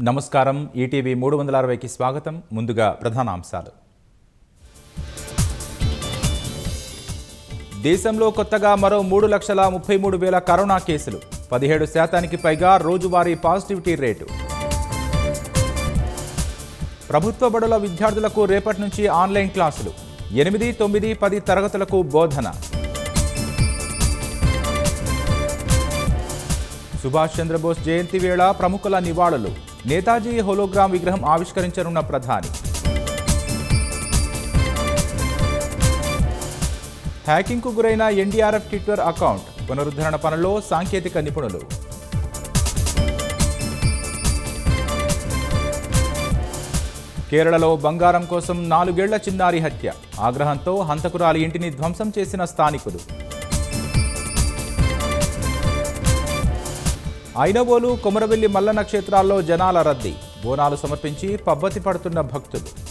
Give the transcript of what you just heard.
నమస్కారం ఈటీవీ మూడు వందల అరవైకి స్వాగతం ముందుగా ప్రధాన అంశాలు దేశంలో కొత్తగా మరో మూడు లక్షల ముప్పై మూడు వేల కరోనా కేసులు పదిహేడు శాతానికి పైగా రోజువారీ పాజిటివిటీ రేటు ప్రభుత్వ బడుల విద్యార్థులకు రేపటి నుంచి ఆన్లైన్ క్లాసులు ఎనిమిది తొమ్మిది పది తరగతులకు బోధన సుభాష్ చంద్రబోస్ జయంతి వేళ ప్రముఖుల నివాళులు నేతాజీ హోలోగ్రామ్ విగ్రహం ఆవిష్కరించనున్న ప్రధాని హ్యాకింగ్కు గురైన ఎన్డీఆర్ఎఫ్ ట్విట్టర్ అకౌంట్ పునరుద్ధరణ పనుల్లో సాంకేతిక నిపుణులు కేరళలో బంగారం కోసం నాలుగేళ్ల చిన్నారి హత్య ఆగ్రహంతో హంతకురాలి ఇంటిని ధ్వంసం చేసిన స్థానికులు ఐనవోలు కొమరవెల్లి మల్లన్న క్షేత్రాల్లో జనాల రద్దీ బోనాలు సమర్పించి పబ్బతి పడుతున్న భక్తులు